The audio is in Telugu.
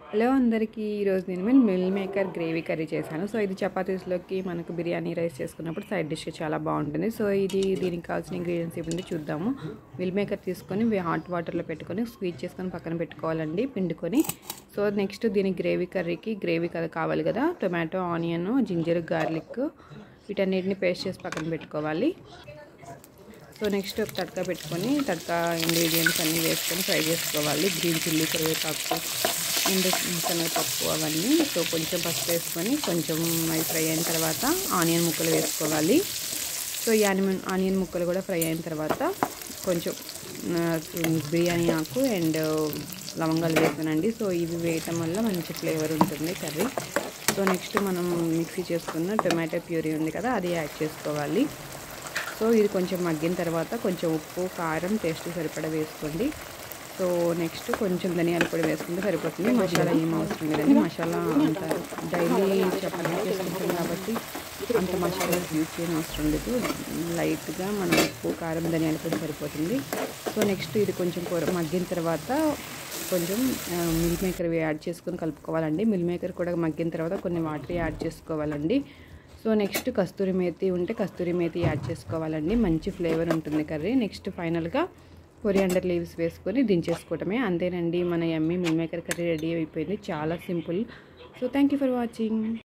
హలో అందరికీ ఈరోజు నేను meal meal maker gravy curry చేశాను సో ఇది చపాతీస్లోకి మనకు బిర్యానీ రైస్ చేసుకున్నప్పుడు సైడ్ డిష్గా చాలా బాగుంటుంది సో ఇది దీనికి కావాల్సిన ఇంగ్రీడియంట్స్ ఇవన్నీ చూద్దాము మిల్ మేకర్ తీసుకొని హాట్ వాటర్లో పెట్టుకొని స్వీట్ చేసుకొని పక్కన పెట్టుకోవాలండి పిండుకొని సో నెక్స్ట్ దీనికి గ్రేవీ కర్రీకి గ్రేవీ కదా కావాలి కదా టొమాటో ఆనియన్ జింజర్ గార్లిక్ వీటన్నిటిని పేస్ట్ చేసి పక్కన పెట్టుకోవాలి సో నెక్స్ట్ ఒక తడక పెట్టుకొని తడక ఇంగ్రీడియంట్స్ అన్నీ వేసుకొని ఫ్రై చేసుకోవాలి గ్రీన్ చిల్లీ కరివేపాకు అండ్ శనగపప్పు అవన్నీ సో కొంచెం పసుపు వేసుకొని కొంచెం అవి ఫ్రై అయిన తర్వాత ఆనియన్ ముక్కలు వేసుకోవాలి సో ఈ ఆనియన్ ఆనియన్ ముక్కలు కూడా ఫ్రై అయిన తర్వాత కొంచెం బిర్యానీ ఆకు అండ్ లవంగాలు వేసానండి సో ఇవి వేయటం వల్ల మంచి ఫ్లేవర్ ఉంటుంది కర్రీ సో నెక్స్ట్ మనం మిక్సీ చేసుకున్న టొమాటో ప్యూరీ ఉంది కదా అది యాడ్ చేసుకోవాలి సో ఇది కొంచెం మగ్గిన తర్వాత కొంచెం ఉప్పు కారం టేస్ట్ సరిపడా వేసుకోండి సో నెక్స్ట్ కొంచెం ధనియాల పొడి వేసుకుంటే సరిపోతుంది మసాలా ఏం అవసరం లేదండి మసాలా అంత డైలీ చపాతీ చేసుకుంటాం కాబట్టి అంత మసాలా యూజ్ చేయని అవసరం లేదు లైట్గా మనం ఉప్పు కారం ధనియాల పొడి సరిపోతుంది సో నెక్స్ట్ ఇది కొంచెం కూర మగ్గిన తర్వాత కొంచెం మిల్ మేకర్ యాడ్ చేసుకొని కలుపుకోవాలండి మిల్ మేకర్ కూడా మగ్గిన తర్వాత కొన్ని వాటర్ యాడ్ చేసుకోవాలండి సో నెక్స్ట్ కస్తూరి మేతి ఉంటే కస్తూరి మేతి యాడ్ చేసుకోవాలండి మంచి ఫ్లేవర్ ఉంటుంది కర్రీ నెక్స్ట్ ఫైనల్గా కొరియాండర్ లీవ్స్ వేసుకొని దించేసుకోవటమే అంతేనండి మన ఎమ్మి మిల్ మేకర్ కర్రీ రెడీ అయిపోయింది చాలా simple so thank you for watching